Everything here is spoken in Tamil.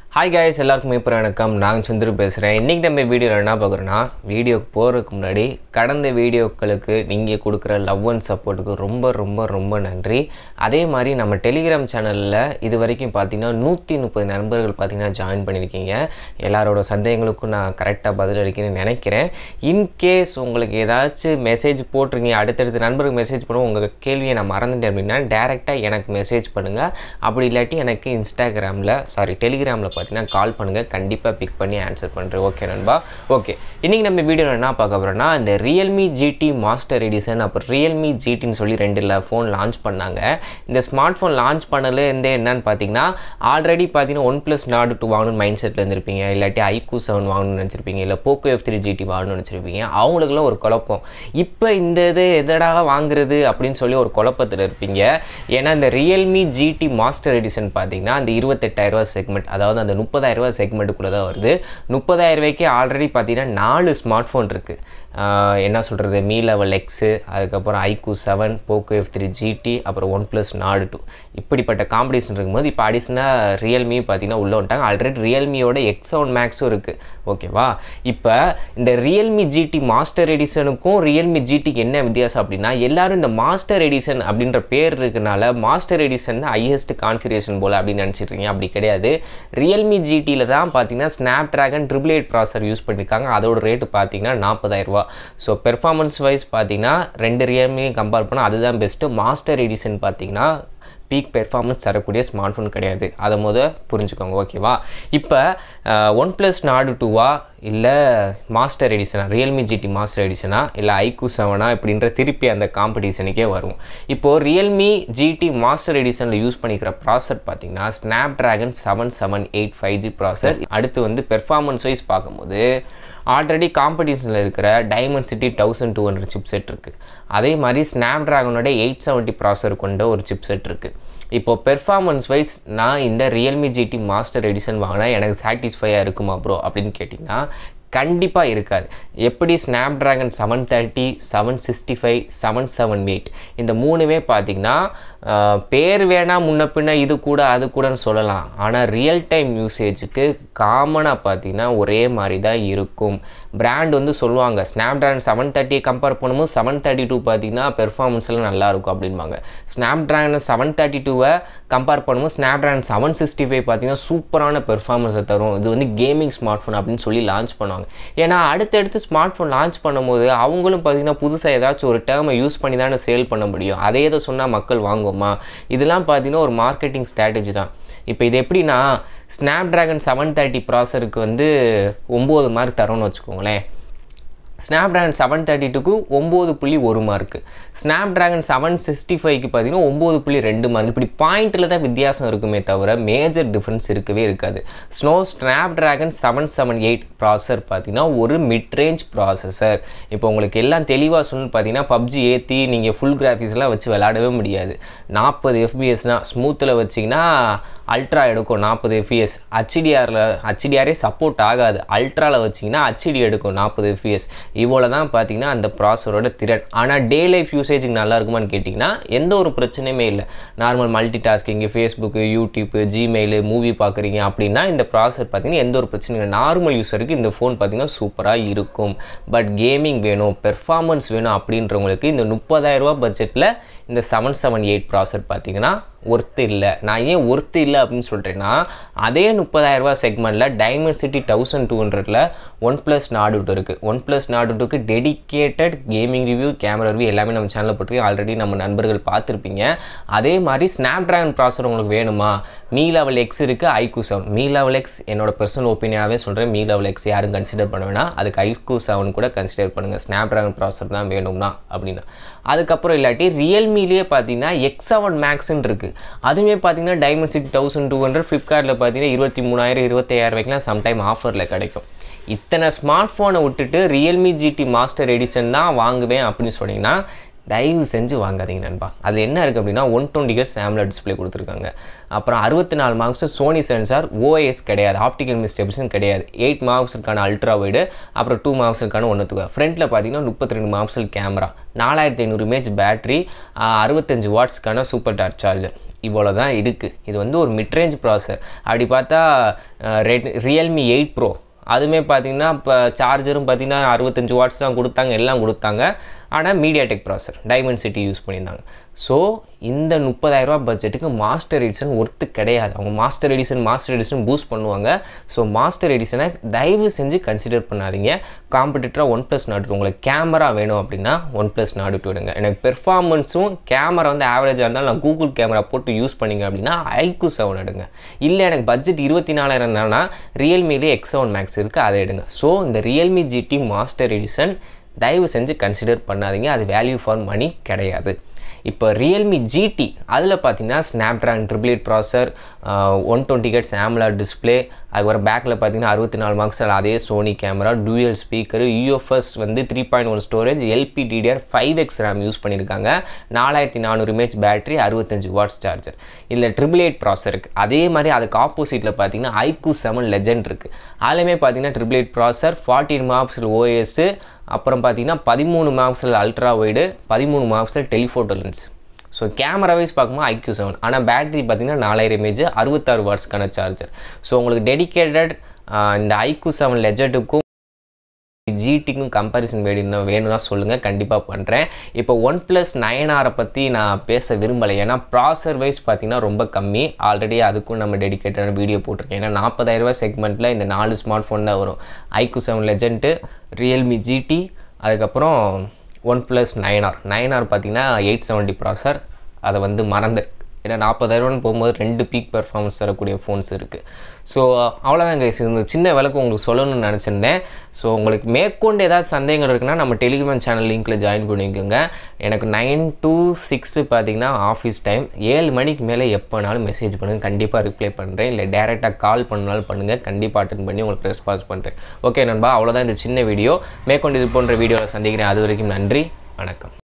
ஹாய் guys எல்லாருக்கும் இப்போ வணக்கம் நாங்கள் சுந்தரு பேசுகிறேன் இன்றைக்கி நம்ம வீடியோவில் என்ன பார்க்குறோன்னா வீடியோக்கு போகிறதுக்கு முன்னாடி கடந்த வீடியோக்களுக்கு நீங்கள் கொடுக்குற லவ் அண்ட் சப்போர்ட்டுக்கு ரொம்ப ரொம்ப ரொம்ப நன்றி அதே மாதிரி நம்ம டெலிகிராம் சேனலில் இது வரைக்கும் பார்த்தீங்கன்னா நூற்றி முப்பது நண்பர்கள் பார்த்தீங்கன்னா ஜாயின் பண்ணியிருக்கீங்க எல்லாரோட சந்தேகங்களுக்கும் நான் கரெக்டாக பதில் அளிக்கிறேன்னு நினைக்கிறேன் இன்கேஸ் உங்களுக்கு ஏதாச்சும் மெசேஜ் போட்டிருங்க அடுத்தடுத்த நண்பருக்கு மெசேஜ் பண்ணுவோம் உங்கள் கேள்வியை நான் மறந்துட்டேன் அப்படின்னா டேரெக்டாக எனக்கு மெசேஜ் பண்ணுங்கள் அப்படி இல்லாட்டி எனக்கு இன்ஸ்டாகிராமில் சாரி டெலிகிராமில் பார்த்தீங்கன்னா கால் பண்ணுங்கள் கண்டிப்பாக பிக் பண்ணி ஆன்சர் பண்ணுறேன் ஓகே நண்பா ஓகே இன்றைக்கி நம்ம வீடியோவில் என்ன பார்க்க போகிறோம்னா இந்த ரியல்மி ஜிடி மாஸ்டர் எடிசன் அப்புறம் ரியல்மி ஜிடின்னு சொல்லி ரெண்டு ஃபோன் லான்ச் பண்ணாங்க இந்த ஸ்மார்ட் ஃபோன் லான்ச் பண்ணல இருந்தே என்னன்னு பார்த்தீங்கன்னா ஆல்ரெடி பார்த்தீங்கன்னா ஒன் ப்ளஸ் நாடு டூ வாங்கணும்னு மைண்ட் செட்டில் இருந்திருப்பீங்க இல்லாட்டி ஐக்கூ செவன் வாங்கணும்னு நினச்சிருப்பீங்க இல்லை போக்கோ எஃப் த்ரீ ஜிடி வாங்கணும்னு நினச்சிருப்பீங்க அவங்களுக்குலாம் ஒரு குழப்பம் இப்போ இந்த இது எதடா வாங்குறது அப்படின்னு சொல்லி ஒரு குழப்பத்தில் இருப்பீங்க ஏன்னா இந்த ரியல்மி ஜிடி மாஸ்டர் எடிசன் பார்த்தீங்கன்னா அந்த இருபத்தெட்டாயிரரூவா செக்மெண்ட் அதாவது அந்த முப்பதாயிரரூவா செக்மெண்ட்டுக்குள்ளே தான் வருது முப்பதாயிரம் ரூபாய்க்கு ஆல்ரெடி பார்த்தீங்கன்னா நாலு ஸ்மார்ட் ஃபோன் இருக்குது என்ன சொல்கிறது மீ லெவல் எக்ஸு அதுக்கப்புறம் iQOO seven Poco F three GT அப்புறம் ஒன் ப்ளஸ் நாடு டூ இப்படிப்பட்ட காம்படிஷன் இருக்கும்போது இப்போ அடிஷனாக ரியல்மி பார்த்தீங்கன்னா உள்ளே வந்துட்டாங்க ஆல்ரெடி ரியல்மியோட எக்ஸ் செவன் மேக்ஸும் இருக்குது ஓகேவா இப்போ இந்த ரியல்மி ஜிடி மாஸ்டர் எடிசனுக்கும் ரியல்மி ஜிடிக்கு என்ன வித்தியாசம் அப்படின்னா எல்லாரும் இந்த மாஸ்டர் எடிசன் அப்படின்ற பேர் இருக்கனால மாஸ்டர் எடிசன் தான் ஹையஸ்ட் கான்ஃபிகரேஷன் போல் அப்படின்னு நினச்சிட்ருக்கீங்க அப்படி கிடையாது ரியல்மி ஜிடியில் தான் பார்த்தீங்கன்னா Snapdragon triple eight processor use பண்ணியிருக்காங்க அதோட ரேட்டு பார்த்தீங்கன்னா நாற்பதாயிரரூவா ஸோ பெர்ஃபார்மன்ஸ் வைஸ் பார்த்தீங்கன்னா ரெண்டு ரியல்மியும் கம்பேர் பண்ணால் அதுதான் பெஸ்ட்டு மாஸ்டர் எடிசன் பார்த்தீங்கன்னா பீக் பெர்ஃபார்மன்ஸ் தரக்கூடிய ஸ்மார்ட் ஃபோன் கிடையாது அதை முத புரிஞ்சுக்கோங்க ஓகேவா இப்போ ஒன் ப்ளஸ் நாடு டூவா இல்லை மாஸ்டர் எடிசனா ரியல்மி ஜிடி மாஸ்டர் எடிசனா இல்லை ஐக்கூ செவனா இப்படின்ற திருப்பி அந்த காம்படிஷனுக்கே வரும் இப்போது ரியல்மி ஜிடி மாஸ்டர் எடிசனில் யூஸ் பண்ணிக்கிற ப்ராசர் பார்த்தீங்கன்னா Snapdragon seven seven eight five G processor அடுத்து வந்து பெர்ஃபார்மன்ஸ் வைஸ் பார்க்கும்போது ஆல்ரெடி காம்படிஷனில் இருக்கிற Dimensity thousand two hundred chipset இருக்குது அதே மாதிரி ஸ்னாப் ட்ராகனோட எயிட் செவன்ட்டி ப்ராசர் கொண்ட ஒரு சிப் செட் இருக்குது இப்போ பெர்ஃபார்மன்ஸ் வைஸ் நான் இந்த ரியல்மி ஜிடி மாஸ்டர் எடிசன் வாங்கினா எனக்கு சாட்டிஸ்ஃபையாக இருக்குமா ப்ரோ அப்படின்னு கேட்டிங்கன்னா கண்டிப்பாக இருக்காது எப்படி Snapdragon seven thirty seven sixty five seven seven eight இந்த மூணுமே பார்த்திங்கன்னா பேர் வேணால் முன்ன பின்ன இது கூட அது கூடன்னு சொல்லலாம் ஆனால் ரியல் டைம் யூசேஜுக்கு காமனாக பார்த்தீங்கன்னா ஒரே மாதிரி தான் இருக்கும் பிராண்ட் வந்து சொல்லுவாங்க ஸ்னாப் ட்ராகன் செவன் தேர்ட்டியை கம்பேர் பண்ணும்போது செவன் தேர்ட்டி டூ பார்த்தீங்கன்னா பெர்ஃபார்மன்ஸ்லாம் நல்லாயிருக்கும் அப்படின்பாங்க ஸ்னாப் ட்ராகன் செவன் தேர்ட்டி டூவை கம்பேர் பண்ணும்போது Snapdragon seven sixty five பார்த்தீங்கன்னா சூப்பரான பெர்ஃபார்மன்ஸை தரும் இது வந்து கேமிங் ஸ்மார்ட் ஃபோன் அப்படின்னு சொல்லி லான்ச் பண்ணுவாங்க ஏன்னா அடுத்தடுத்து ஸ்மார்ட் ஃபோன் லான்ச் பண்ணும்போது அவங்களும் பார்த்தீங்கன்னா புதுசாக ஏதாச்சும் ஒரு டேர்மை யூஸ் பண்ணி தானே சேல் பண்ண முடியும் அதே இதை சொன்னால் மக்கள் வாங்குவோமா இதெல்லாம் பார்த்தீங்கன்னா ஒரு மார்க்கெட்டிங் ஸ்ட்ராட்டஜி தான் இப்போ இது எப்படின்னா ஸ்னாப் ட்ராகன் செவன் தேர்ட்டி ப்ராசருக்கு வந்து ஒம்பது மார்க் தரோன்னு வச்சுக்கோங்களேன் ஸ்னாப் ட்ராகன் செவன் தேர்ட்டி டூக்கு ஒம்பது புள்ளி ஒரு mark Snapdragon seven sixty ஃபைவ்க்கு பார்த்தீங்கன்னா ஒம்பது புள்ளி ரெண்டு மார்க் இப்படி பாயிண்டில் தான் வித்தியாசம் இருக்குமே தவிர மேஜர் டிஃப்ரென்ஸ் இருக்கவே இருக்காது ஸ்னோ Snapdragon seven seven eight processor பார்த்தீங்கன்னா ஒரு மிட் ரேஞ்ச் ப்ராசஸர் இப்போ உங்களுக்கு எல்லாம் தெளிவாக சொல்லணும்னு பார்த்தீங்கன்னா பப்ஜி ஏற்றி நீங்கள் ஃபுல் கிராஃபிக்ஸ்லாம் வச்சு விளாடவே முடியாது நாற்பது எஃபிஎஸ்னால் ஸ்மூத்தில் வச்சிங்கன்னா அல்ட்ரா எடுக்கும் நாற்பது எஃபிஎஸ் ஹச்டிஆரில் ஹச்டிஆரே சப்போர்ட் ஆகாது அல்ட்ராவில் வச்சிங்கன்னா ஹச்டி எடுக்கும் நாற்பது எஃபிஎஸ் இவ்வளோ தான் பார்த்தீங்கன்னா அந்த ப்ராசரோட திறன் ஆனால் டே லைஃப் யூசேஜுக்கு நல்லா இருக்குமான்னு கேட்டிங்கன்னா எந்த ஒரு பிரச்சனையுமே இல்லை normal multitasking Facebook YouTube Gmail movie பார்க்குறீங்க அப்படின்னா இந்த ப்ராசர் பார்த்தீங்கன்னா எந்த ஒரு பிரச்சனையும் இல்லை நார்மல் யூஸருக்கு இந்த ஃபோன் பார்த்தீங்கன்னா சூப்பராக இருக்கும் பட் கேமிங் வேணும் பெர்ஃபார்மன்ஸ் வேணும் அப்படின்றவங்களுக்கு இந்த முப்பதாயிரரூபா பட்ஜெட்டில் இந்த செவன் செவன் எயிட் ப்ராசர் பார்த்தீங்கன்னா ஒர்த்து இல்லை நான் ஏன் ஒர்த்து இல்லை அப்படின்னு சொல்கிறேன்னா அதே முப்பதாயிரரூபா செக்மெண்ட்டில் டைமண்ட் சிட்டி தௌசண்ட் டூ ஹண்ட்ரடில் ஒன் ப்ளஸ் நாடுட்டு இருக்குது ஒன் ப்ளஸ் நாடுட்டுக்கு dedicated gaming review camera review எல்லாமே நம்ம சேனலில் போட்டு ஆல்ரெடி நம்ம நண்பர்கள் பார்த்துருப்பீங்க அதே மாதிரி ஸ்னாப் ட்ராகன் ப்ராசர் உங்களுக்கு வேணுமா மீ லெவல் எக்ஸ் இருக்குது iQOO seven Mi eleven X என்னோட பர்சனல் ஒப்பீனியனாகவே சொல்கிறேன் மீ லெவல் எக்ஸ் யாரும் கன்சிடர் பண்ண வேணாம் அதுக்கு ஐக்கூ செவன் கூட கன்சிடர் பண்ணுங்கள் ஸ்னாப் ட்ராகன் ப்ராசர் தான் வேணும்னா அப்படின்னா அதுக்கப்புறம் இல்லாட்டி ரியல்மிலேயே பார்த்தீங்கன்னா எக்ஸ் செவன் மேக்ஸ்ன்னு இருக்குது அதுவுமே பார்த்தீங்கன்னா Dimensity thousand two hundred ஃப்ளிப்கார்ட்டில் பார்த்தீங்கன்னா இருபத்தி மூணாயிரம் இருபத்தையாயிரம் வரைக்கும் சம்டைம் ஆஃபரில் கிடைக்கும் இத்தனை ஸ்மார்ட் ஃபோனை விட்டுட்டு ரியல்மி ஜிடி மாஸ்டர் எடிசன் தான் வாங்குவேன் அப்படின்னு சொன்னீங்கன்னா தயவு செஞ்சு வாங்காதீங்க நண்பா அது என்ன இருக்குது அப்படின்னா one twenty hertz AMOLED display கொடுத்துருக்காங்க அப்புறம் அறுபத்தி நாலு மார்க்ஸ் சோனி சென்சார் ஓஎஸ் கிடையாது ஆப்டிக்கல் மிஸ்டேப்ஸும் கிடையாது எயிட் மார்க்ஸுக்கான அல்ட்ரா வைடு அப்புறம் டூ மார்க்ஸுக்கான ஒன்றுத்துக்கு ஃப்ரண்ட்டில் பார்த்தீங்கன்னா முப்பத்தி ரெண்டு மார்க்ஸில் கேமரா நாலாயிரத்தி ஐநூறு இமேஜ் பேட்டரி அறுபத்தஞ்சு வாட்ஸ்க்கான சூப்பர் டாட் சார்ஜர் இவ்வளோ தான் இருக்குது இது வந்து ஒரு மிட்ரேஞ்ச் ப்ராசர் அப்படி பார்த்தா ரெட் ரியல்மி எயிட் ப்ரோ அதுவுமே பார்த்தீங்கன்னா இப்போ சார்ஜரும் பார்த்தீங்கன்னா அறுபத்தஞ்சு வாட்ஸ் தான் கொடுத்தாங்க எல்லாம் கொடுத்தாங்க ஆனால் MediaTek processor Dimensity use பண்ணியிருந்தாங்க ஸோ இந்த முப்பதாயிரரூபா பட்ஜெட்டுக்கு மாஸ்டர் எடிஷன் ஒர்த்து கிடையாது அவங்க master edition master edition boost பண்ணுவாங்க ஸோ மாஸ்டர் எடிஷனை தயவு செஞ்சு கன்சிடர் பண்ணாதீங்க காம்படிட்டராக ஒன் ப்ளஸ் நாடு உங்களுக்கு கேமரா வேணும் அப்படின்னா ஒன் ப்ளஸ் நாடு விடுங்க எனக்கு பெர்ஃபார்மன்ஸும் கேமரா வந்து ஆவரேஜாக இருந்தாலும் நான் கூகுள் கேமரா போட்டு யூஸ் பண்ணிங்க அப்படின்னா ஐக்கு செவன் எடுங்க இல்லை எனக்கு பட்ஜெட் இருபத்தி நாலாயிரம் இருந்தாங்கன்னா ரியல்மிலே எக்ஸ் செவன் மேக்ஸ் இருக்குது அதை எடுங்க ஸோ இந்த ரியல்மி ஜிடி மாஸ்டர் எடிஷன் தயவு செஞ்சு கன்சிடர் பண்ணாதீங்க அது வேல்யூ ஃபார் மணி கிடையாது இப்போ ரியல்மி ஜிடி அதில் பார்த்தீங்கன்னா Snapdragon triple eight processor one twenty hertz AMOLED display அதுக்கப்புறம் பேக்கில் பார்த்தீங்கன்னா அறுபத்தி நாலு மார்க்ஸ் அதே Sony camera dual speaker UFS வந்து three point one storage LP DDR five X RAM use பண்ணியிருக்காங்க நாலாயிரத்தி நானூறு இமேஜ் பேட்டரி அறுபத்தஞ்சு வாட்ஸ் சார்ஜர் இதில் ட்ரிபிள் எயிட் ப்ராசர் இருக்குது அதே மாதிரி அதுக்கு ஆப்போசிட்டில் பார்த்தீங்கன்னா ஐக்கூ செவன் லெஜெண்ட் இருக்குது அதுலேயுமே பார்த்தீங்கன்னா ட்ரிபிள் எயிட் ப்ராசர் ஃபார்ட்டின் மார்க்ஸ் ஓஎஸ் அப்புறம் பார்த்தீங்கன்னா பதிமூணு மார்க்ஸில் அல்ட்ரா வைடு பதிமூணு மார்க்ஸில் telephoto lens so camera wise பார்க்கும்போது ஐக்யூ செவன் ஆனால் பேட்டரி பார்த்தீங்கன்னா நாலாயிரம் இமேஜ் அறுபத்தாறு வாட்ஸ்க்கான சார்ஜர் ஸோ உங்களுக்கு டெடிக்கேட்டட் இந்த ஐக்யூ செவன் லெஜெட்டுக்கும் ஜிடிக்கும் கம்பேரிசன் வேணும்னா வேணும்னா சொல்லுங்கள் கண்டிப்பாக பண்ணுறேன் இப்போ ஒன் ப்ளஸ் நைன் ஆரை பற்றி நான் பேச விரும்பலை ஏன்னா ப்ராசர் வைஸ் பார்த்தீங்கன்னா ரொம்ப கம்மி ஆல்ரெடி அதுக்கும் நம்ம டெடிக்கேட்டடான வீடியோ போட்டிருக்கேன் ஏன்னா நாற்பதாயிரரூபா செக்மெண்ட்டில் இந்த நாலு ஸ்மார்ட் ஃபோன் தான் வரும் iQOO seven legend Realme GT அதுக்கப்புறம் one plus nine R nine R பார்த்தீங்கன்னா எயிட் செவன்ட்டி ப்ராசர் அதை வந்து மறந்து ஏன்னா நாற்பதாயிரரூவான்னு போகும்போது ரெண்டு பீக் பெர்ஃபார்மன்ஸ் தரக்கூடிய ஃபோன்ஸ் இருக்குது ஸோ அவ்வளோதான் கைஸ் இந்த சின்ன விளக்கு உங்களுக்கு சொல்லணும்னு நினச்சிருந்தேன் ஸோ உங்களுக்கு மேற்கொண்டு ஏதாவது சந்தேகங்கள் இருக்குன்னா நம்ம டெலிகிராம் சேனல் லிங்க்கில் ஜாயின் பண்ணிக்கோங்க எனக்கு நைன் டு சிக்ஸு பார்த்தீங்கன்னா ஆஃபீஸ் டைம் ஏழு மணிக்கு மேலே எப்போனாலும் மெசேஜ் பண்ணுங்கள் கண்டிப்பாக ரிப்ளை பண்ணுறேன் இல்லை டேரெக்டாக கால் பண்ணாலும் பண்ணுங்கள் கண்டிப்பாக அட்டன் பண்ணி உங்களுக்கு ரெஸ்பான்ஸ் பண்ணுறேன் ஓகே நண்பா அவ்வளோதான் இந்த சின்ன வீடியோ மேற்கொண்டு இது போன்ற வீடியோவில் சந்திக்கிறேன் அது வரைக்கும் நன்றி வணக்கம்